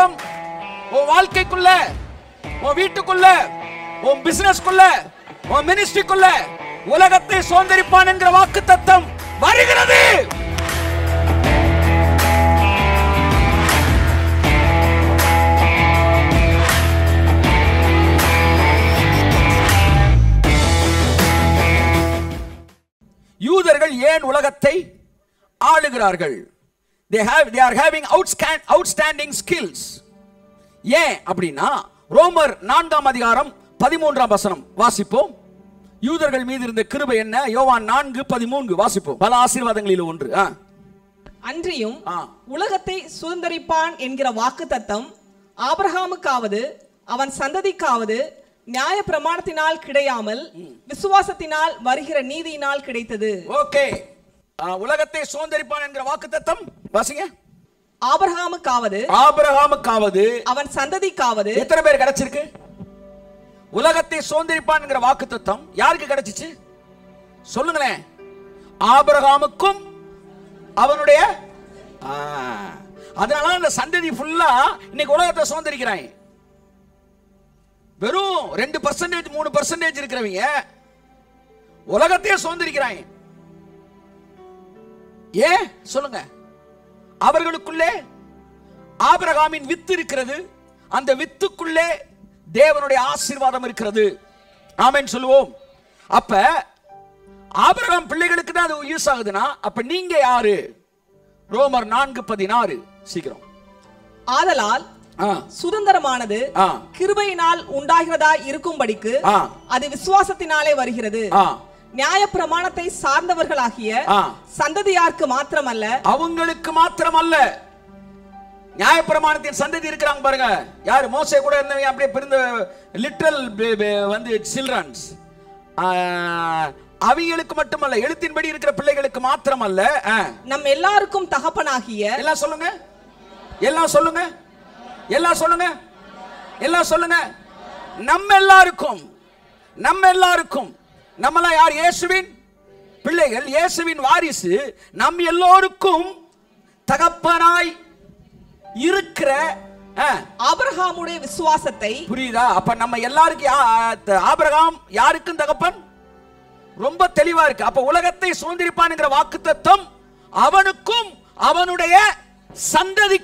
தத்தம் உன் வாழ்க்கைக்குள்ள உன் வீட்டுக்குள்ள உன் பிசினஸ்க்குள்ள உன் மினிஸ்ட்ரிக்குள்ள உலகத்தை சுதந்திரிப்பான் என்கிற வாக்கு தத்தம் வருகிறது யூதர்கள் ஏன் உலகத்தை ஆளுகிறார்கள் they have they are having outscan- outstanding skills ஏன் அப்படின்னா ரோமர் நான்காம் அதிகாரம் பதிமூன்றாம் வசனம் வாசிப்போம் யூதர்கள் மீது இருந்த கிருபை என்ன யோவான் நான்கு பதிமூன்று வாசிப்போம் பல ஆசீர்வாதங்களில் ஒன்று ஆ. அன்றியும் ஆ. உலகத்தை சுதந்தரிப்பான் என்கிற வாக்குத்தத்தம் ஆபிரகாமுக்காவது அவன் சந்ததிக்காவது நியாய பிரமாணத்தினால் கிடையாமல் விசுவாசத்தினால் வருகிற நீதியினால் கிடைத்தது ஓகே ஆ, உலகத்தை சுதந்திரிப்பான் என்கிற வாக்குத்தத்தம் வாசிங்க ஆபிரகாமுக்காவது ஆபிரகாமுக்காவது அவன் சந்ததிக்காவது எத்தனை பேர் கிடைச்சிருக்கு உலகத்தை சுதந்திரிப்பான் என்கிற வாக்குத்தத்தம் யாருக்கு கிடைச்சிச்சு சொல்லுங்களேன் ஆபிரகாமுக்கும் அவனுடைய ஆ, அதனால அந்த சந்ததி ஃபுல்லா இன்னைக்கு உலகத்தை சுதந்திரிக்கிறாங்க வெறும் ரெண்டு பர்சன்டேஜ் மூணு பர்சன்டேஜ் இருக்கிறவங்க உலகத்தையே சுதந்திரிக்கிறாங்க ஏன் சொல்லுங்க அவர்களுக்குள்ளே ஆபிரகாமின் வித்து இருக்கிறது அந்த வித்துக்குள்ளே தேவனுடைய ஆசீர்வாதம் இருக்கிறது ஆமென் சொல்லுவோம் அப்ப ஆபிரகாம் பிள்ளைகளுக்கு தான் அது யூஸ் ஆகுதுன்னா அப்ப நீங்க யாரு ரோமர் நான்கு பதினாறு சீக்கிரம் ஆதலால் ஆ, சுதந்திரமானது ஆ. கிருபையினால் உண்டாகிறதா இருக்கும்படிக்கு ஆ. அது விசுவாசத்தினாலே வருகிறது ஆ. நியாய பிரமாணத்தை சார்ந்தவர்களாகிய ஆ. சந்ததியாருக்கு மாத்திரமல்ல அவங்களுக்கு மாத்திரம் அல்ல நியாயப்பிரமாணத்தின் சந்ததி இருக்கிறாங்க பாருங்க யாரு மோசே கூட இருந்தவங்க அப்படியே பிறந்த லிட்டல் வந்து சில்ட்ரன்ஸ் அவங்களுக்கு மட்டுமல்ல எழுத்தின்படி இருக்கிற பிள்ளைகளுக்கு மாத்திரம் அல்ல ஆ. நம் எல்லாருக்கும் தகப்பனாகிய எல்லாம் சொல்லுங்க எல்லாம் சொல்லுங்க எல்லாம் சொல்லுங்க எல்லாம் சொல்லுங்க நம்ம எல்லாருக்கும் நம்ம எல்லாருக்கும் நம்மள யார் இயேசுவின் பிள்ளைகள் இயேசுவின் வாரிசு நம் எல்லோருக்கும் தகப்பனாய் இருக்கிற ஆ, ஆபிரகாமுடைய விசுவாசத்தை புரியுதா அப்ப நம்ம எல்லாருக்கும் யா- த- ஆபிரகாம் யாருக்கும் தகப்பன் ரொம்ப தெளிவா இருக்கு அப்ப உலகத்தை சுதந்திரிப்பான்ங்கிற வாக்கு தத்துவம் அவனுக்கும் அவனுடைய சந்ததி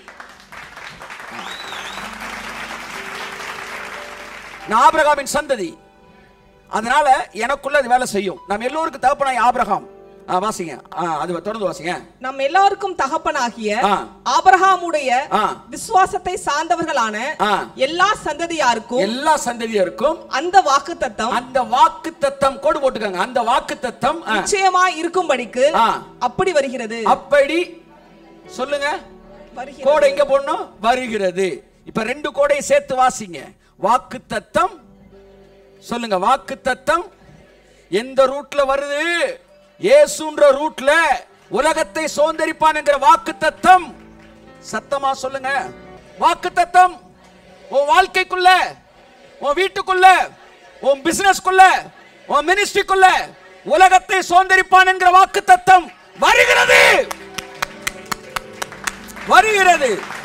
நான் ஆபிரகாமின் சந்ததி அதனால எனக்குள்ள அது வேலை செய்யும் நம்ம எல்லோருக்கும் தகப்பனாய் ஆபிரகாம் ஆ, வாசிங்க ஆ, அது தொடர்ந்து வாசிங்க நம் எல்லாருக்கும் தகப்பனாகிய ஆ. ஆபிரகாமுடைய ஆ. விசுவாசத்தை சார்ந்தவர்களான ஆ. எல்லா சந்ததியாருக்கும் எல்லா எல்லா சந்ததியருக்கும் அந்த வாக்கு தத்தம் அந்த வாக்கு தத்தம் கோடு போட்டுக்கோங்க அந்த வாக்கு தத்தம் நிச்சயமா இருக்கும்படிக்கு ஆ. அப்படி வருகிறது அப்படி சொல்லுங்க வருகிறது. கோடை எங்க போடணும் வருகிறது இப்ப ரெண்டு கோடை சேர்த்து வாசிங்க வாக்கு தத்தம் சொல்லுங்க வாக்கு தத்தம் எந்த ரூட்ல வருது இயேசுன்ற ரூட்ல உலகத்தை சுதந்திரிப்பான்ங்கிற வாக்கு தத்தம் சத்தமா சொல்லுங்க வாக்கு தத்தம் உன் வாழ்க்கைக்குள்ள உன் வீட்டுக்குள்ள உன் பிசினஸ்க்குள்ள உன் மினிஸ்ட்ரிக்குள்ள உலகத்தை சுதந்திரிப்பான் என்கிற வாக்கு தத்தம் வருகிறது வருகிறது